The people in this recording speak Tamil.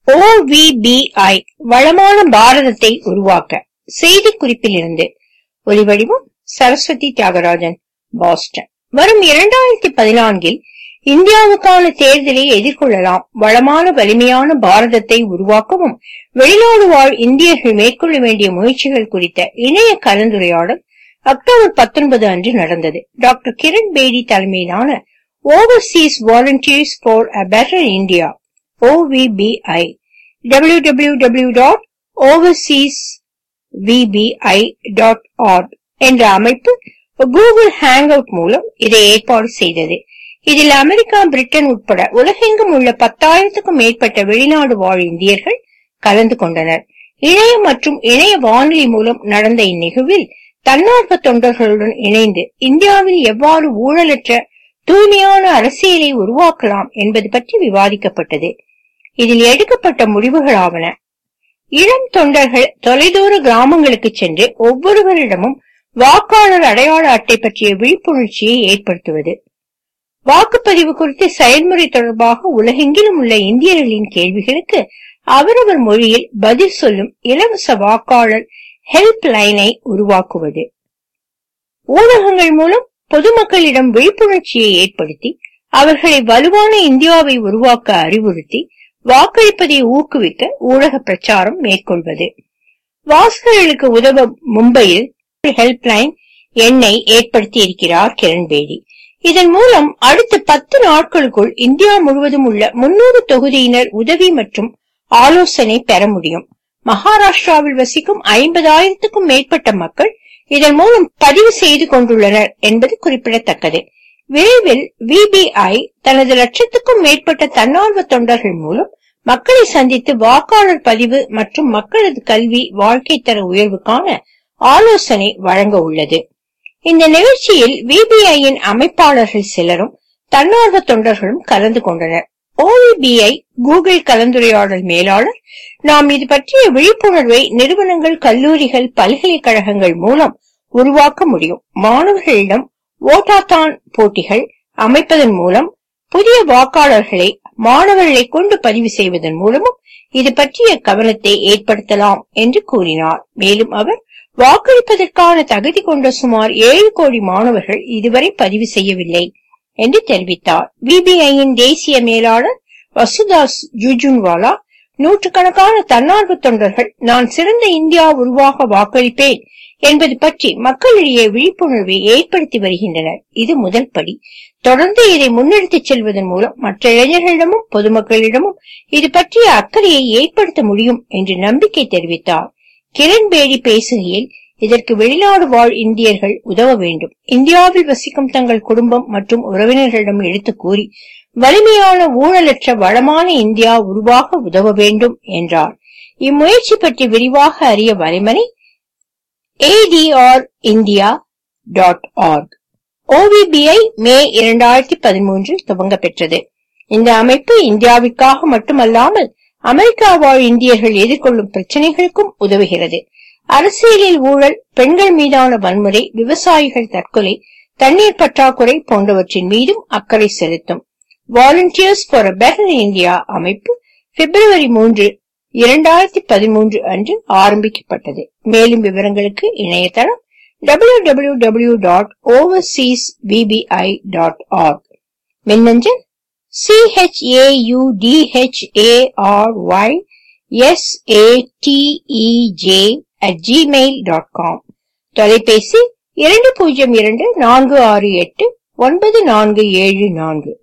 OVBI வளமான பாரதத்தை உருவாக்க செய்திக்குறிப்பிலிருந்து ஒலிவடிவம் சரஸ்வதி தியாகராஜன் பாஸ்டன் வரும் இரண்டாயிரத்தி பதினான்கில் இந்தியாவுக்கான தேர்தலை எதிர்கொள்ளலாம் வளமான வலிமையான பாரதத்தை உருவாக்கவும் வெளிநாடு வாழ் இந்தியர்கள் மேற்கொள்ள வேண்டிய முயற்சிகள் குறித்த இணைய கலந்துரையாடல் அக்டோபர் பத்தொன்பது அன்று நடந்தது டாக்டர் கிரண் பேடி தலைமையிலான overseas volunteers for a better India OVBI www.overseasvbi.org என்ற அமைப்பு கூகுள் ஹேங்அவுட் மூலம் இதை ஏற்பாடு செய்தது இதில் அமெரிக்கா பிரிட்டன் உட்பட உலகெங்கும் உள்ள பத்தாயிரத்துக்கும் மேற்பட்ட வெளிநாடு வாழ் இந்தியர்கள் கலந்து கொண்டனர் இணைய மற்றும் இணைய வானொலி மூலம் நடந்த இந்நிகழ்வில் தன்னார்வ தொண்டர்களுடன் இணைந்து இந்தியாவில் எவ்வாறு ஊழலற்ற தூய்மையான அரசியலை உருவாக்கலாம் என்பது பற்றி விவாதிக்கப்பட்டது இதில் எடுக்கப்பட்ட முடிவுகளாவன இளம் தொண்டர்கள் தொலைதூர கிராமங்களுக்கு சென்று ஒவ்வொருவரிடமும் வாக்காளர் அடையாள அட்டை பற்றிய விழிப்புணர்ச்சியை ஏற்படுத்துவது வாக்குப்பதிவு குறித்த செயல்முறை தொடர்பாக உலகெங்கிலும் உள்ள இந்தியர்களின் கேள்விகளுக்கு அவரவர் மொழியில் பதில் சொல்லும் இலவச வாக்காளர் ஹெல்ப் லைனை உருவாக்குவது ஊடகங்கள் மூலம் பொதுமக்களிடம் விழிப்புணர்ச்சியை ஏற்படுத்தி அவர்களை வலுவான இந்தியாவை உருவாக்க அறிவுறுத்தி வாக்களிப்பதை ஊக்குவிக்க ஊடக பிரச்சாரம் மேற்கொள்வது வாசகர்களுக்கு உதவ மும்பையில் ஹெல்ப்லைன் எண்ணை ஏற்படுத்தி இருக்கிறார் கிரண் பேடி இதன் மூலம் அடுத்த பத்து நாட்களுக்குள் இந்தியா முழுவதும் உள்ள முன்னூறு தொகுதியினர் உதவி மற்றும் ஆலோசனை பெற முடியும் மகாராஷ்டிராவில் வசிக்கும் ஐம்பதாயிரத்துக்கும் மேற்பட்ட மக்கள் இதன் மூலம் பதிவு செய்து கொண்டுள்ளனர் என்பது குறிப்பிடத்தக்கது விரைவில் விபிஐ தனது லட்சத்துக்கும் மேற்பட்ட தன்னார்வ தொண்டர்கள் மூலம் மக்களை சந்தித்து வாக்காளர் பதிவு மற்றும் மக்களது கல்வி வாழ்க்கை தர உயர்வுக்கான ஆலோசனை வழங்க உள்ளது இந்த நிகழ்ச்சியில் விபிஐயின் அமைப்பாளர்கள் சிலரும் தன்னார்வ தொண்டர்களும் கலந்து கொண்டனர் ஓவிபிஐ கூகுள் கலந்துரையாடல் மேலாளர் நாம் இது பற்றிய விழிப்புணர்வை நிறுவனங்கள் கல்லூரிகள் பல்கலைக்கழகங்கள் மூலம் உருவாக்க முடியும் மாணவர்களிடம் ஓட்டாத்தான் போட்டிகள் அமைப்பதன் மூலம் புதிய வாக்காளர்களை மாணவர்களை கொண்டு பதிவு செய்வதன் மூலமும் இது பற்றிய கவனத்தை ஏற்படுத்தலாம் என்று கூறினார் மேலும் அவர் வாக்களிப்பதற்கான தகுதி கொண்ட சுமார் ஏழு கோடி மாணவர்கள் இதுவரை பதிவு செய்யவில்லை என்று தெரிவித்தார் விபிஐயின் தேசிய மேலாளர் வசுதாஸ் ஜுஜுன்வாலா நூற்றுக்கணக்கான தன்னார்வ தொண்டர்கள் நான் சிறந்த இந்தியா உருவாக வாக்களிப்பேன் என்பது பற்றி மக்களிடையே விழிப்புணர்வை ஏற்படுத்தி வருகின்றனர் இது முதல் படி தொடர்ந்து இதை முன்னெடுத்துச் செல்வதன் மூலம் மற்ற இளைஞர்களிடமும் பொதுமக்களிடமும் இது பற்றிய அக்கறையை ஏற்படுத்த முடியும் என்று நம்பிக்கை தெரிவித்தார் கிரண் பேடி பேசுகையில் இதற்கு வெளிநாடு வாழ் இந்தியர்கள் உதவ வேண்டும் இந்தியாவில் வசிக்கும் தங்கள் குடும்பம் மற்றும் உறவினர்களிடம் எடுத்து கூறி வலிமையான ஊழலற்ற வளமான இந்தியா உருவாக உதவ வேண்டும் என்றார் இம்முயற்சி பற்றி விரிவாக அறிய வலைமனை ADR India dot org OVBI மே இரண்டாயிரத்தி பதிமூன்றில் துவங்க பெற்றது இந்த அமைப்பு இந்தியாவிற்காக மட்டுமல்லாமல் அமெரிக்கா வாழ் இந்தியர்கள் எதிர்கொள்ளும் பிரச்சனைகளுக்கும் உதவுகிறது அரசியலில் ஊழல் பெண்கள் மீதான வன்முறை விவசாயிகள் தற்கொலை தண்ணீர் பற்றாக்குறை போன்றவற்றின் மீதும் அக்கறை செலுத்தும் volunteers for a better India அமைப்பு பிப்ரவரி மூன்று இரண்டாயிரத்தி பதிமூன்று அன்று ஆரம்பிக்கப்பட்டது மேலும் விவரங்களுக்கு இணையதளம் www.overseasvbi.org மின்னஞ்சல் chhaudary at gmail.com தொலைபேசி இரண்டு பூஜ்ஜியம் இரண்டு நான்கு ஆறு எட்டு ஒன்பது நான்கு ஏழு நான்கு